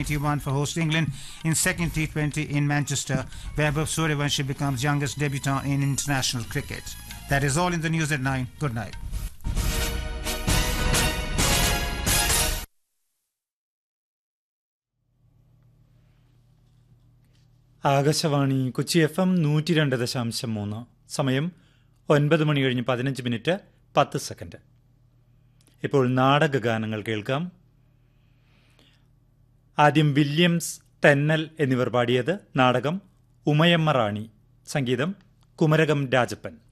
T21 for host England in second T20 in Manchester. Vaibhav Suryavanshi becomes youngest debutant in international cricket. That is all in the news at 9. Good night. Akashvani Kochi F M നൂറ്റി രണ്ട് ദശാംശം മൂന്ന് സമയം ഒൻപത് മണി കഴിഞ്ഞ് പതിനഞ്ച് minute പത്ത് second ഇപ്പോൾ നാടക ഗാനങ്ങൾ കേൾക്കാം ആദ്യം വില്യംസ് തെന്നൽ എന്നിവർ പാടിയത് നാടകം ഉമയമ്മ റാണി സംഗീതം കുമരകം രാജപ്പൻ